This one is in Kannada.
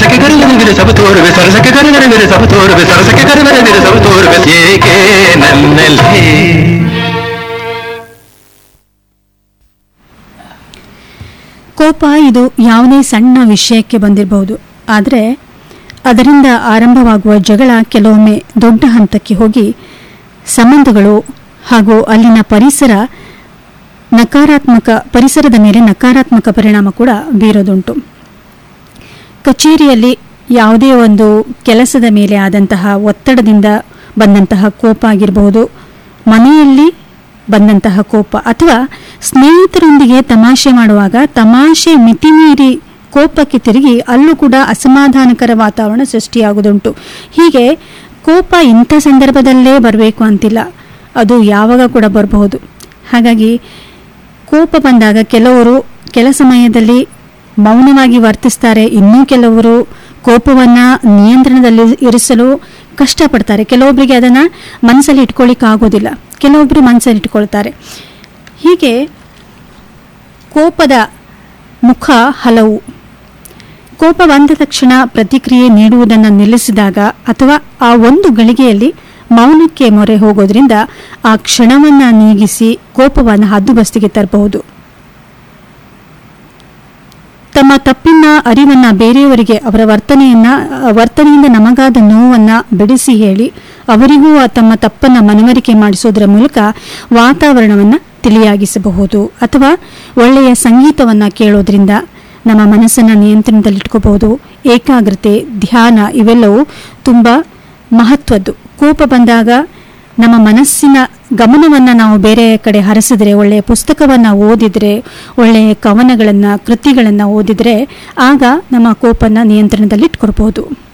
ಸರಸಕ್ಕೆ ಕರೆದರೆ ಸಬ ತೋರುವೆ ಸರಸಕ್ಕೆ ಕರೆದರೆ ಸಬ ತೋರುವೆ ಸರಸಕ್ಕೆ ಕರೆದರೆ ಸಬ ತೋರುವೆ ಏಕೆ ನನ್ನಲ್ಲಿ ಕೋಪ ಇದು ಯಾವುದೇ ಸಣ್ಣ ವಿಷಯಕ್ಕೆ ಬಂದಿರಬಹುದು ಆದರೆ ಅದರಿಂದ ಆರಂಭವಾಗುವ ಜಗಳ ಕೆಲವೊಮ್ಮೆ ದೊಡ್ಡ ಹಂತಕ್ಕೆ ಹೋಗಿ ಸಂಬಂಧಗಳು ಹಾಗೂ ಅಲ್ಲಿನ ಪರಿಸರ ನಕಾರಾತ್ಮಕ ಪರಿಸರದ ಮೇಲೆ ನಕಾರಾತ್ಮಕ ಪರಿಣಾಮ ಕೂಡ ಬೀರೋದುಂಟು ಕಚೇರಿಯಲ್ಲಿ ಯಾವುದೇ ಒಂದು ಕೆಲಸದ ಮೇಲೆ ಆದಂತಹ ಒತ್ತಡದಿಂದ ಬಂದಂತಹ ಕೋಪ ಆಗಿರಬಹುದು ಮನೆಯಲ್ಲಿ ಬಂದಂತಹ ಕೋಪ ಅಥವಾ ಸ್ನೇಹಿತರೊಂದಿಗೆ ತಮಾಷೆ ಮಾಡುವಾಗ ತಮಾಷೆ ಮಿತಿಮೀರಿ ಕೋಪಕ್ಕೆ ತಿರುಗಿ ಅಲ್ಲೂ ಕೂಡ ಅಸಮಾಧಾನಕರ ವಾತಾವರಣ ಸೃಷ್ಟಿಯಾಗುವುದುಂಟು ಹೀಗೆ ಕೋಪ ಇಂಥ ಸಂದರ್ಭದಲ್ಲೇ ಬರಬೇಕು ಅಂತಿಲ್ಲ ಅದು ಯಾವಾಗ ಕೂಡ ಬರಬಹುದು ಹಾಗಾಗಿ ಕೋಪ ಬಂದಾಗ ಕೆಲವರು ಕೆಲ ಸಮಯದಲ್ಲಿ ಮೌನವಾಗಿ ವರ್ತಿಸ್ತಾರೆ ಇನ್ನೂ ಕೆಲವರು ಕೋಪವನ್ನು ನಿಯಂತ್ರಣದಲ್ಲಿ ಇರಿಸಲು ಕಷ್ಟಪಡ್ತಾರೆ ಕೆಲವೊಬ್ಬರಿಗೆ ಅದನ್ನು ಮನಸ್ಸಲ್ಲಿ ಇಟ್ಕೊಳ್ಳಿಕ್ಕೆ ಆಗೋದಿಲ್ಲ ಕೆಲವೊಬ್ಬರು ಮನಸ್ಸಲ್ಲಿ ಇಟ್ಕೊಳ್ತಾರೆ ಹೀಗೆ ಕೋಪದ ಮುಖ ಹಲವು ಕೋಪ ಬಂದ ತಕ್ಷಣ ಪ್ರತಿಕ್ರಿಯೆ ನೀಡುವುದನ್ನು ನಿಲ್ಲಿಸಿದಾಗ ಅಥವಾ ಆ ಒಂದು ಗಳಿಗೆಯಲ್ಲಿ ಮೌನಕ್ಕೆ ಮೊರೆ ಹೋಗೋದ್ರಿಂದ ಆ ಕ್ಷಣವನ್ನು ನೀಗಿಸಿ ಕೋಪವನ್ನು ಹದ್ದುಬಸ್ತಿಗೆ ತರಬಹುದು ತಮ್ಮ ತಪ್ಪಿನ ಅರಿವನ್ನ ಬೇರೆಯವರಿಗೆ ಅವರ ವರ್ತನೆಯನ್ನ ವರ್ತನೆಯಿಂದ ನಮಗಾದ ನೋವನ್ನ ಬಿಡಿಸಿ ಹೇಳಿ ಅವರಿಗೂ ಆ ತಮ್ಮ ತಪ್ಪನ್ನ ಮನವರಿಕೆ ಮಾಡಿಸೋದರ ಮೂಲಕ ವಾತಾವರಣವನ್ನ ತಿಳಿಯಾಗಿಸಬಹುದು ಅಥವಾ ಒಳ್ಳೆಯ ಸಂಗೀತವನ್ನ ಕೇಳೋದ್ರಿಂದ ನಮ್ಮ ಮನಸ್ಸನ್ನ ನಿಯಂತ್ರಣದಲ್ಲಿಟ್ಕೋಬಹುದು ಏಕಾಗ್ರತೆ ಧ್ಯಾನ ಇವೆಲ್ಲವೂ ತುಂಬ ಮಹತ್ವದ್ದು ಕೋಪ ಬಂದಾಗ ನಮ್ಮ ಮನಸ್ಸಿನ ಗಮನವನ್ನು ನಾವು ಬೇರೆ ಕಡೆ ಹರಿಸಿದ್ರೆ ಒಳ್ಳೆಯ ಪುಸ್ತಕವನ್ನು ಓದಿದರೆ ಒಳ್ಳೆಯ ಕವನಗಳನ್ನು ಕೃತಿಗಳನ್ನು ಓದಿದರೆ ಆಗ ನಮ್ಮ ಕೋಪನ ನಿಯಂತ್ರಣದಲ್ಲಿ ಇಟ್ಕೊಳ್ಬೋದು